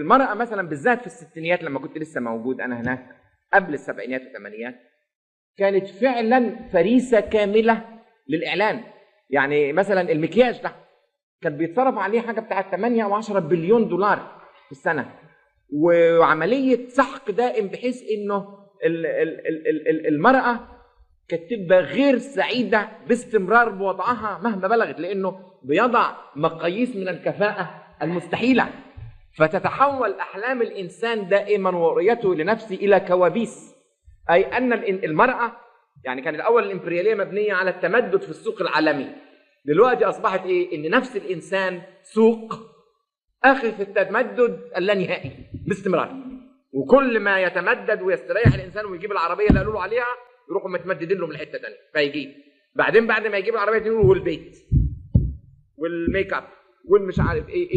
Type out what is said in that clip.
المرأة مثلا بالذات في الستينيات لما كنت لسه موجود أنا هناك قبل السبعينات والثمانينات كانت فعلا فريسة كاملة للإعلان يعني مثلا المكياج ده كان بيتصرف عليه حاجة بتاعت 8 أو 10 بليون دولار في السنة وعملية سحق دائم بحيث إنه ال- ال- ال- ال- ال- المرأة كانت تبقى غير سعيدة باستمرار بوضعها مهما بلغت لأنه بيضع مقاييس من الكفاءة المستحيلة فتتحول أحلام الإنسان دائما ورؤيته لنفسه إلى كوابيس أي أن الإن- المرأة يعني كان الأول الإمبريالية مبنية على التمدد في السوق العالمي دلوقتي أصبحت إيه؟ إن نفس الإنسان سوق آخر في التمدد اللانهائي باستمرار وكل ما يتمدد ويستريح الإنسان ويجيب العربية اللي قالوا له عليها يروحوا متمددين له من حتة تانية فيجيب بعدين بعد ما يجيب العربية تانية يقولوا والبيت والميك اب والمش عارف ايه